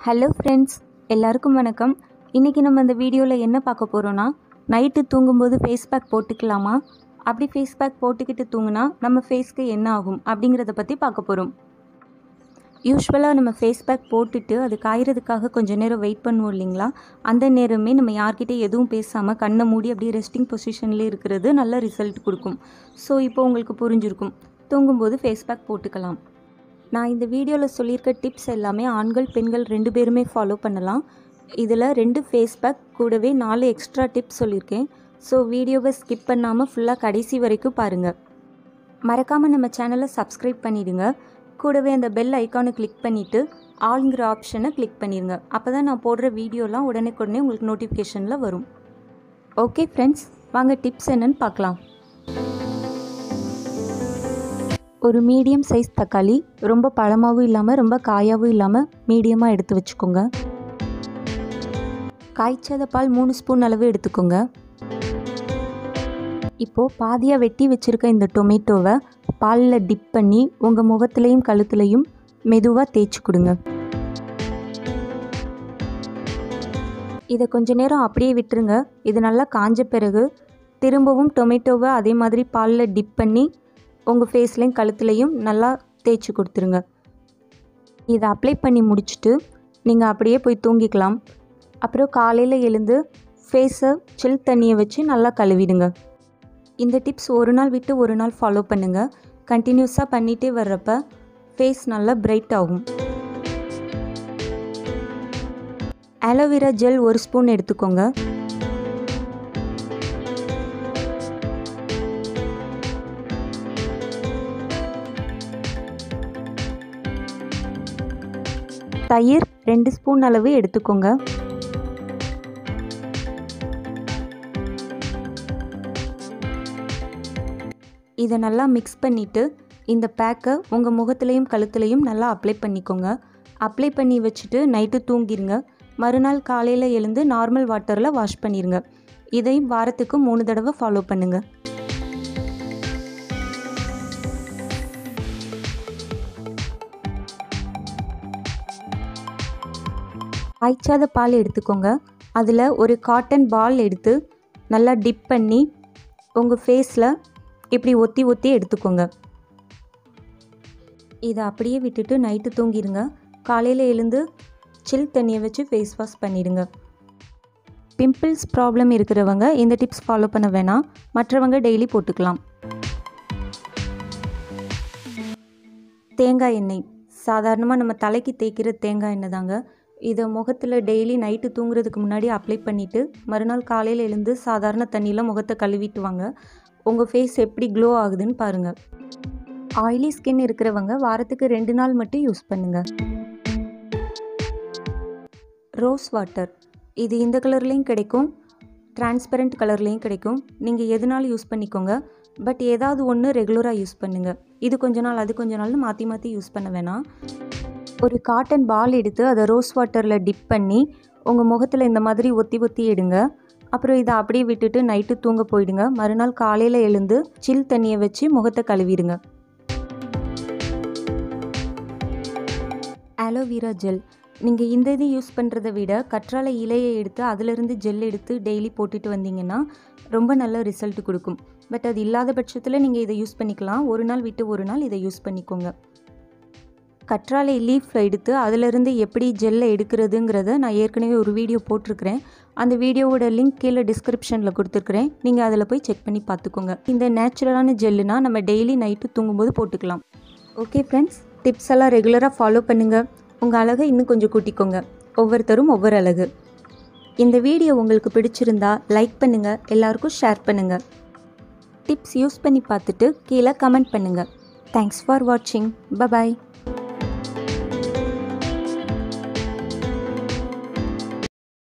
hello friends எல்லாருக்கும் வணக்கம் இன்றைக்கி நம்ம இந்த வீடியோவில் என்ன பார்க்க போகிறோன்னா நைட்டு தூங்கும்போது ஃபேஸ் பேக் போட்டுக்கலாமா அப்படி ஃபேஸ் பேக் போட்டுக்கிட்டு தூங்குனா நம்ம ஃபேஸ்க்கு என்ன ஆகும் அப்படிங்கிறத பற்றி பார்க்க போகிறோம் யூஸ்வலாக நம்ம ஃபேஸ் பேக் போட்டுட்டு அது காயறதுக்காக கொஞ்சம் நேரம் வெயிட் பண்ணுவோம் இல்லைங்களா அந்த நேரமே நம்ம யார்கிட்ட எதுவும் பேசாமல் கண்ணை மூடி அப்படியே ரெஸ்டிங் பொசிஷன்லேயே இருக்கிறது நல்ல ரிசல்ட் கொடுக்கும் ஸோ இப்போ உங்களுக்கு புரிஞ்சிருக்கும் தூங்கும்போது ஃபேஸ் பேக் போட்டுக்கலாம் நான் இந்த வீடியோவில் சொல்லியிருக்க டிப்ஸ் எல்லாமே ஆண்கள் பெண்கள் ரெண்டு பேருமே ஃபாலோ பண்ணலாம் இதில் ரெண்டு ஃபேஸ் பேக் கூடவே நாலு எக்ஸ்ட்ரா டிப்ஸ் சொல்லியிருக்கேன் ஸோ வீடியோவை ஸ்கிப் பண்ணாமல் ஃபுல்லாக கடைசி வரைக்கும் பாருங்கள் மறக்காமல் நம்ம சேனலை சப்ஸ்கிரைப் பண்ணிடுங்க கூடவே அந்த பெல் ஐக்கானை கிளிக் பண்ணிவிட்டு ஆளுங்கிற ஆப்ஷனை கிளிக் பண்ணிடுங்க அப்போ தான் நான் போடுற வீடியோலாம் உடனே உங்களுக்கு நோட்டிஃபிகேஷனில் வரும் ஓகே ஃப்ரெண்ட்ஸ் வாங்க டிப்ஸ் என்னன்னு பார்க்கலாம் ஒரு மீடியம் சைஸ் தக்காளி ரொம்ப பழமாகவும் இல்லாமல் ரொம்ப காயாகவும் இல்லாமல் மீடியமாக எடுத்து வச்சுக்கோங்க காய்ச்சத பால் மூணு ஸ்பூன் அளவு எடுத்துக்கோங்க இப்போது பாதியாக வெட்டி வச்சுருக்க இந்த டொமேட்டோவை பாலில் டிப் பண்ணி உங்கள் முகத்துலேயும் கழுத்துலையும் மெதுவாக தேய்ச்சி கொடுங்க இதை கொஞ்ச நேரம் அப்படியே விட்டுருங்க இது நல்லா காஞ்ச பிறகு திரும்பவும் டொமேட்டோவை அதே மாதிரி பாலில் டிப் பண்ணி உங்கள் ஃபேஸ்லேயும் கழுத்துலையும் நல்லா தேய்ச்சி கொடுத்துருங்க இதை அப்ளை பண்ணி முடிச்சுட்டு நீங்கள் அப்படியே போய் தூங்கிக்கலாம் அப்புறம் காலையில் எழுந்து ஃபேஸை சில் தண்ணியை வச்சு நல்லா கழுவிடுங்க இந்த டிப்ஸ் ஒரு நாள் விட்டு ஒரு நாள் ஃபாலோ பண்ணுங்கள் கண்டினியூஸாக பண்ணிகிட்டே வர்றப்ப ஃபேஸ் நல்லா பிரைட் ஆகும் ஆலோவேரா ஜெல் ஒரு ஸ்பூன் எடுத்துக்கோங்க தயிர் ரெண்டு ஸ்பூன் அளவு எடுத்துக்கோங்க இதை நல்லா மிக்ஸ் பண்ணிவிட்டு இந்த பேக்கை உங்கள் முகத்துலேயும் கழுத்துலையும் நல்லா அப்ளை பண்ணிக்கோங்க அப்ளை பண்ணி வச்சுட்டு நைட்டு தூங்கிடுங்க மறுநாள் காலையில் எழுந்து நார்மல் வாட்டரில் வாஷ் பண்ணிடுங்க இதையும் வாரத்துக்கு மூணு தடவை ஃபாலோ பண்ணுங்கள் காய்ச்சாத பால் எடுத்துக்கோங்க அதில் ஒரு காட்டன் பால் எடுத்து நல்லா டிப் பண்ணி உங்கள் ஃபேஸில் இப்படி ஒத்தி ஒத்தி எடுத்துக்கோங்க இதை அப்படியே விட்டுட்டு நைட்டு தூங்கிடுங்க காலையில் எழுந்து சில் தண்ணியை வச்சு ஃபேஸ் வாஷ் பண்ணிடுங்க பிம்பிள்ஸ் ப்ராப்ளம் இருக்கிறவங்க இந்த டிப்ஸ் ஃபாலோ பண்ண வேணாம் மற்றவங்க டெய்லி போட்டுக்கலாம் தேங்காய் எண்ணெய் சாதாரணமாக நம்ம தலைக்கு தேய்க்கிற தேங்காய் எண்ணெய் தாங்க இதை முகத்தில் டெய்லி நைட்டு தூங்குறதுக்கு முன்னாடி அப்ளை பண்ணிவிட்டு மறுநாள் காலையில் எழுந்து சாதாரண தண்ணியில் முகத்தை கழுவிட்டு வாங்க உங்கள் ஃபேஸ் எப்படி க்ளோ ஆகுதுன்னு பாருங்கள் ஆயிலி ஸ்கின் இருக்கிறவங்க வாரத்துக்கு ரெண்டு நாள் மட்டும் யூஸ் பண்ணுங்கள் ரோஸ் வாட்டர் இது இந்த கலர்லேயும் கிடைக்கும் டிரான்ஸ்பரண்ட் கலர்லேயும் கிடைக்கும் நீங்கள் எதுனாலும் யூஸ் பண்ணிக்கோங்க பட் ஏதாவது ஒன்று ரெகுலராக யூஸ் பண்ணுங்கள் இது கொஞ்ச நாள் அது கொஞ்ச நாள்னு மாற்றி மாற்றி யூஸ் பண்ண வேணாம் ஒரு காட்டன் பால் எடுத்து அதை ரோஸ் வாட்டரில் டிப் பண்ணி உங்கள் முகத்தில் இந்த மாதிரி ஒத்தி ஒத்தி எடுங்க அப்புறம் இதை அப்படியே விட்டுட்டு நைட்டு தூங்க போயிடுங்க மறுநாள் காலையில் எழுந்து சில் தண்ணியை வச்சு முகத்தை கழுவிடுங்க ஆலோவேரா ஜெல் நீங்கள் இந்த இது யூஸ் பண்ணுறதை விட கற்றாழை இலையை எடுத்து அதிலிருந்து ஜெல் எடுத்து டெய்லி போட்டுட்டு வந்தீங்கன்னா ரொம்ப நல்ல ரிசல்ட் கொடுக்கும் பட் அது இல்லாத பட்சத்தில் நீங்கள் இதை யூஸ் பண்ணிக்கலாம் ஒரு நாள் விட்டு ஒரு நாள் இதை யூஸ் பண்ணிக்கோங்க கற்றாழை லீஃப் எடுத்து அதிலிருந்து எப்படி ஜெல்லை எடுக்கிறதுங்கிறத நான் ஏற்கனவே ஒரு வீடியோ போட்டிருக்கிறேன் அந்த வீடியோவோட லிங்க் கீழே டிஸ்கிரிப்ஷனில் கொடுத்துருக்குறேன் நீங்கள் அதில் போய் செக் பண்ணி பார்த்துக்கோங்க இந்த நேச்சுரலான ஜெல்லுனா நம்ம டெய்லி நைட்டு தூங்கும்போது போட்டுக்கலாம் ஓகே ஃப்ரெண்ட்ஸ் டிப்ஸ் எல்லாம் ரெகுலராக ஃபாலோ பண்ணுங்கள் உங்கள் அழகை இன்னும் கொஞ்சம் கூட்டிக்கோங்க ஒவ்வொருத்தரும் ஒவ்வொரு அழகு இந்த வீடியோ உங்களுக்கு பிடிச்சிருந்தா லைக் பண்ணுங்கள் எல்லாருக்கும் ஷேர் பண்ணுங்கள் டிப்ஸ் யூஸ் பண்ணி பார்த்துட்டு கீழே கமெண்ட் பண்ணுங்கள் தேங்க்ஸ் ஃபார் வாட்சிங் பபாய்